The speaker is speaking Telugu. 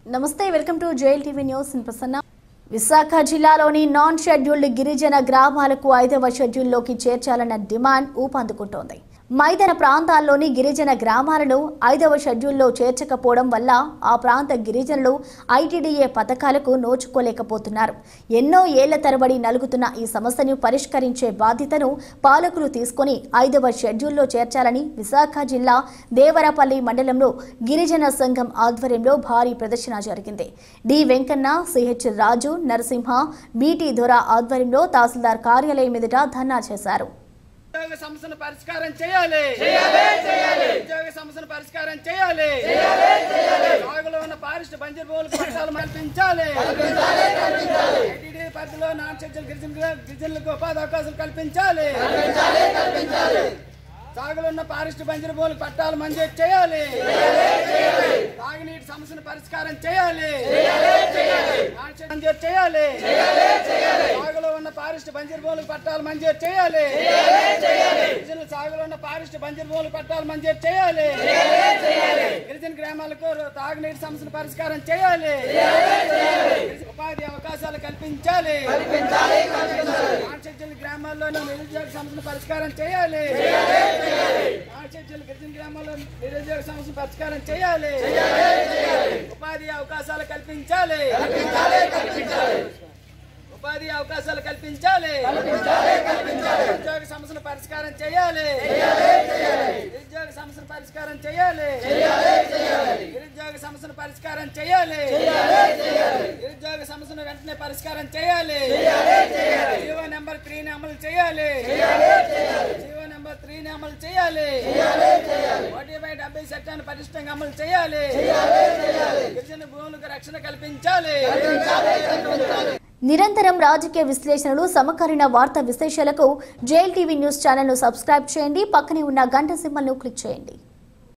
నమస్తే వెల్కమ్ టు జైల్ TV news in Prasanna Visakha జిల్లాలోని నాన్ షెడ్యూల్డ్ గిరిజన గ్రామాలకు ఐదవ షెడ్యూల్లోకి చేర్చాలన్న డిమాండ్ ఊపందుకుంటోంది మైదాన ప్రాంతాల్లోని గిరిజన గ్రామాలను ఐదవ షెడ్యూల్లో చేర్చకపోవడం వల్ల ఆ ప్రాంత గిరిజనులు ఐటీడీఏ పథకాలకు నోచుకోలేకపోతున్నారు ఎన్నో ఏళ్ల తరబడి నలుగుతున్న ఈ సమస్యను పరిష్కరించే బాధ్యతను పాలకులు తీసుకొని ఐదవ షెడ్యూల్లో చేర్చాలని విశాఖ జిల్లా దేవరపల్లి మండలంలో గిరిజన సంఘం ఆధ్వర్యంలో భారీ ప్రదర్శన జరిగింది D Venkanna CH Raju Narasimha BT Dora ఆధ్వర్యంలో తహసీల్దార్ కార్యాలయం ఎదుట ధర్నా చేశారు ఉద్యోగ సమస్యను పరిష్కారం చేయాలి ఉద్యోగ సమస్యను పరిష్కారం చేయాలి సాగులో ఉన్న ఫారెస్ట్ బంజర్ భూములు పట్టాలు కల్పించాలి ఐటీడీ పరిధిలో నాన్ షెడ్యూల్ గిరిజన గిరిజనులకు ఉపాధి అవకాశాలు కల్పించాలి సాగులో ఉన్న ఫారెస్ట్ బంజర్ భూములు పట్టాలు మంజూరు చేయాలి తాగునీటి సమస్యను పరిష్కారం చేయాలి నాన్ షెడ్యూల్ మంజూరు చేయాలి సాగులో ఉన్న ఫారెస్ట్ బంజర్ భూములకు పట్టాలు మంజూరు చేయాలి గిరిజనుల సాగులో ఉన్న ఫారెస్ట్ బంజర్ భూములు పట్టాలు మంజూరు చేయాలి గిరిజన గ్రామాలకు తాగునీటి సమస్యను పరిష్కారం చేయాలి ఉపాధి అవకాశాలు కల్పించాలి ఆర్షెడ్యూల్ గ్రామాల్లోని నిరుద్యోగ సమస్యను పరిష్కారం చేయాలి ఆర్షెడ్యూల్ గిరిజన గ్రామాల్లో నిరుద్యోగ సమస్యను పరిష్కారం చేయాలి ఉపాధి అవకాశాలు కల్పించాలి ఉపాధి అవకాశాలు కల్పించాలి నిరుద్యోగ సమస్యను పరిష్కారం చేయాలి నిరుద్యోగ సమస్యను పరిష్కారం చేయాలి నిరుద్యోగ సమస్యను పరిష్కారం చేయాలి నిరుద్యోగ సమస్యను వెంటనే పరిష్కారం చేయాలి జీవో నెంబర్ త్రీని అమలు చేయాలి జీవో నెంబర్ త్రీని అమలు చేయాలి ఒకటి బై డెబ్బై చట్టాన్ని పటిష్టంగా అమలు చేయాలి గిరిజన భూములకు రక్షణ కల్పించాలి నిరంతరం రాజకీయ విశ్లేషణలు సమకాలీన వార్తా విశేషాలకు జైల్ టీవీ న్యూస్ ఛానల్ను సబ్స్క్రైబ్ చేయండి పక్కనే ఉన్న గంట సింబల్ను క్లిక్ చేయండి